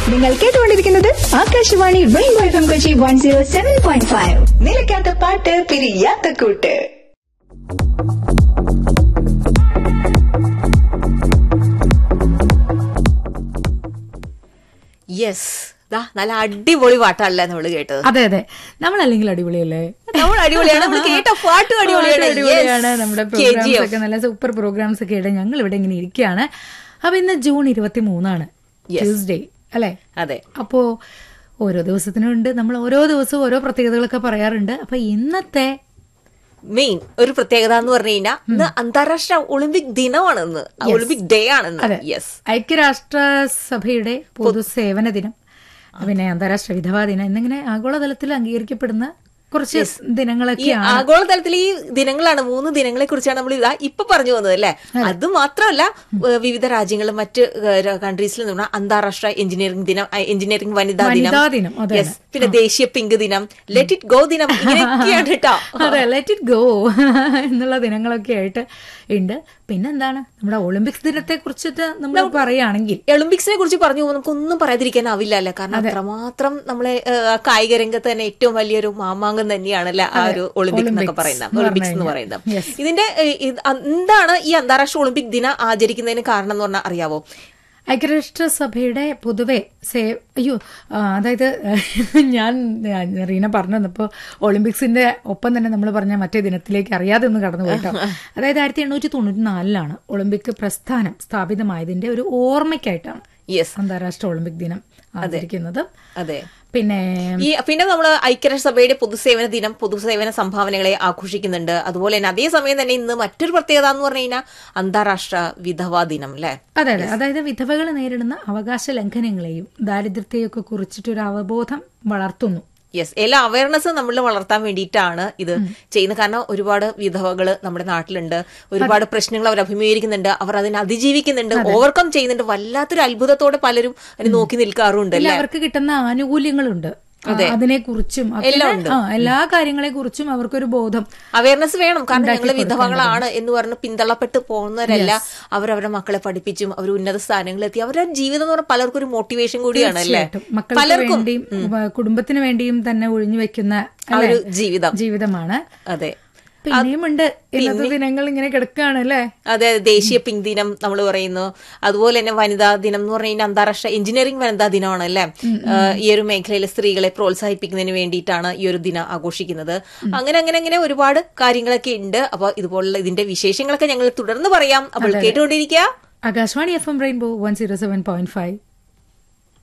നിങ്ങൾ കേട്ടുകൊണ്ടിരിക്കുന്നത് Akashvani rainbow F M Kochi one zero seven point five നിലയ്ക്കാത്ത പാട്ട് പിരിയാത്ത കൂട്ട് യെസ് ദാ നല്ല അടിപൊളി പാട്ടല്ലേ നമ്മള് കേട്ടത് അതെ അതെ നമ്മളല്ലെങ്കിൽ അടിപൊളിയല്ലേ നമ്മൾ അടിപൊളിയാണ് നമ്മൾ കേട്ട പാട്ടും പാട്ട് അടിപൊളിയാണ് അടിപൊളിയാണ് Yes. നമ്മുടെ KGF. പ്രോഗ്രാംസ് ഒക്കെ നല്ല സൂപ്പർ പ്രോഗ്രാംസ് ഒക്കെ ആയിട്ട് ഞങ്ങൾ ഇവിടെ ഇങ്ങനെ ഇരിക്കുകയാണ് അപ്പൊ ഇന്ന് ജൂൺ ഇരുപത്തി മൂന്നാണ് Yes. ട്യൂസ്ഡേ അല്ലെ അതെ അപ്പോ ഓരോ ദിവസത്തിനുണ്ട് നമ്മൾ ഓരോ ദിവസവും ഓരോ പ്രത്യേകതകളൊക്കെ പറയാറുണ്ട് അപ്പൊ ഇന്നത്തെ മെയിൻ ഒരു പ്രത്യേകത എന്ന് പറഞ്ഞു കഴിഞ്ഞാൽ ഇന്ന് അന്താരാഷ്ട്ര ഒളിമ്പിക് ദിനമാണ് ഇന്ന് ഒളിമ്പിക് ഡേ ആണ് ഇന്ന് അതെ യെസ് ഐക്യരാഷ്ട്ര സഭയുടെ പൊതുസേവന ദിനം പിന്നെ അന്താരാഷ്ട്ര വിധവാ ദിനം എന്നിങ്ങനെ ആഗോളതലത്തിൽ അംഗീകരിക്കപ്പെടുന്ന കുറച്ച് ഈ ദിനങ്ങളൊക്കെയാണ് ആഗോളതലത്തിൽ ഈ ദിനങ്ങളാണ് മൂന്ന് ദിനങ്ങളെ കുറിച്ചാണ് നമ്മൾ ഇതാ ഇപ്പൊ പറഞ്ഞു വന്നത് അല്ലേ അത് മാത്രമല്ല ഏഹ് വിവിധ രാജ്യങ്ങളും മറ്റ് കൺട്രീസിൽ നിന്ന് അന്താരാഷ്ട്ര എഞ്ചിനീയറിംഗ് ദിനം അഹ് എഞ്ചിനീയറിംഗ് വനിതാ വനിതാ ദിനം ദിനം, അതെ, Yes. പിന്നെ ദേശീയ പിങ്ക് ദിനം ലെറ്റ് ഇറ്റ് ഗോ ദിനം ഇങ്ങനെയൊക്കെയാണ് കേട്ടോ അതെ ലെറ്റ് ഇറ്റ് ഗോ എന്നുള്ള ദിനങ്ങളൊക്കെ ആയിട്ട് ഉണ്ട് പിന്നെന്താണ് നമ്മുടെ ഒളിമ്പിക്സ് ദിനത്തെ കുറിച്ചിട്ട് നമ്മൾ പറയുകയാണെങ്കിൽ ഒളിമ്പിക്സിനെ കുറിച്ച് പറഞ്ഞു പോകുമ്പോൾ നമുക്കൊന്നും പറയാതിരിക്കാനാവില്ല അല്ലേ കാരണം അത്രമാത്രം നമ്മളെ ഏഹ്, കായിക രംഗത്ത് തന്നെ ഏറ്റവും വലിയൊരു മാമാങ്കം തന്നെയാണല്ലേ ആ ഒരു ഒളിമ്പിക്സ് എന്നൊക്കെ ഒളിമ്പിക്സ് പറയുന്നത് എന്ന് ഒളിമ്പിക്സ് എന്ന് പറഞ്ഞു പറയുന്നത് കഴിഞ്ഞാൽ. Yes. ഇതിന്റെ ഏഹ്, ഇത് എന്താണ് ഈ അന്താരാഷ്ട്ര ഒളിമ്പിക് ദിനം ആചരിക്കുന്നതിന് കാരണം എന്ന് പറഞ്ഞാൽ അറിയാവോ ഐക്യരാഷ്ട്ര സഭയുടെ പൊതുവെ സേ അയ്യോ ആ, അതായത് ഞാൻ ഞാൻ റീന പറഞ്ഞു വന്നപ്പോൾ ഒളിമ്പിക്സിന്റെ ഒപ്പം തന്നെ നമ്മൾ പറഞ്ഞ മറ്റേ ദിനത്തിലേക്ക് അറിയാതെ ഒന്ന് കടന്നു പോയിട്ടോ അതായത് ആയിരത്തി എണ്ണൂറ്റി തൊണ്ണൂറ്റി നാലിലാണ് ഒളിമ്പിക് പ്രസ്ഥാനം സ്ഥാപിതമായതിന്റെ ഒരു ഓർമ്മയ്ക്കായിട്ടാണ് യെസ് അന്താരാഷ്ട്ര ഒളിമ്പിക് ദിനം ആചരിക്കുന്നത് അതെ പിന്നെ ഈ പിന്നെ നമ്മൾ ഐക്യരാഷ്ട്രസഭയുടെ പൊതുസേവന ദിനം പൊതുസേവന സംഭാവനകളെ ആഘോഷിക്കുന്നുണ്ട് അതുപോലെ തന്നെ അതേസമയം തന്നെ ഇന്ന് മറ്റൊരു പ്രത്യേകത എന്ന് പറഞ്ഞു കഴിഞ്ഞാൽ അന്താരാഷ്ട്ര വിധവാ ദിനം അല്ലേ അതെ അതെ അതായത് വിധവകൾ നേരിടുന്ന അവകാശ ലംഘനങ്ങളെയും ദാരിദ്ര്യത്തെയും ഒക്കെ കുറിച്ചിട്ടൊരു അവബോധം വളർത്തുന്നു യെസ് എല്ലാ അവയർനെസ്സും നമ്മൾ വളർത്താൻ വേണ്ടിയിട്ടാണ് ഇത് ചെയ്യുന്നത് കാരണം ഒരുപാട് വിധവകൾ നമ്മുടെ നാട്ടിലുണ്ട് ഒരുപാട് പ്രശ്നങ്ങൾ അവർ അഭിമുഖീകരിക്കുന്നുണ്ട് അവർ അതിനെ അതിജീവിക്കുന്നുണ്ട് ഓവർകം ചെയ്യുന്നുണ്ട് വല്ലാത്തൊരു അത്ഭുതത്തോടെ പലരും അതിന് നോക്കി നിൽക്കാറുണ്ട് പിന്നെ അല്ലേ അവർക്ക് കിട്ടുന്ന ആനുകൂല്യങ്ങളുണ്ട് അതിനെ കുറിച്ചും എല്ലാം ഉണ്ട്. എല്ലാ കാര്യങ്ങളെ കുറിച്ചും അവർക്കൊരു ബോധം അവയർനെസ് വേണം കാരണം ഞങ്ങൾ വിധവകളാണ് എന്ന് പറഞ്ഞ് പിന്തള്ളപ്പെട്ട് പോകുന്നവരല്ല അവരവരുടെ മക്കളെ പഠിപ്പിച്ചും അവർ ഉന്നത സ്ഥാനങ്ങളിലെത്തി അവരുടെ ജീവിതം എന്ന് പറഞ്ഞാൽ പലർക്കും ഒരു മോട്ടിവേഷൻ കൂടിയാണ് അല്ലേ തീർച്ചയായിട്ടും മക്കൾക്ക് വേണ്ടിയും ഉപ- കുടുംബത്തിന് വേണ്ടിയും തന്നെ ഒഴിഞ്ഞു വെക്കുന്ന ആ അല്ലേ, ഒരു ജീവിതം ജീവിതമാണ് അതെ പിന്നെയും ഉണ്ട് ഇന്നത്തെ ദിനങ്ങൾ ഇങ്ങനെ കിടക്കുകയാണ് അല്ലേ അതെ ദേശീയ പിങ്ക് ദിനം നമ്മൾ പറയുന്നു അതുപോലെ തന്നെ വനിതാ ദിനം എന്ന് പറഞ്ഞാൽ അന്താരാഷ്ട്ര എഞ്ചിനീയറിംഗ് വനിതാ ദിനമാണ് അല്ലേ ഏഹ് ഈ ഒരു മേഖലയിലെ സ്ത്രീകളെ പ്രോത്സാഹിപ്പിക്കുന്നതിന് വേണ്ടിയിട്ടാണ് ഈ ഒരു ദിനം ആഘോഷിക്കുന്നത് അങ്ങനെ അങ്ങനെ അങ്ങനെ ഒരുപാട് കാര്യങ്ങളൊക്കെ ഉണ്ട് അപ്പോൾ ഇതുപോലുള്ള ഇതിന്റെ വിശേഷങ്ങളൊക്കെ ഞങ്ങൾ തുടർന്ന് പറയാം അപ്പോൾ കേട്ടുകൊണ്ടിരിക്കുക Akashvani F M rainbow one zero seven point five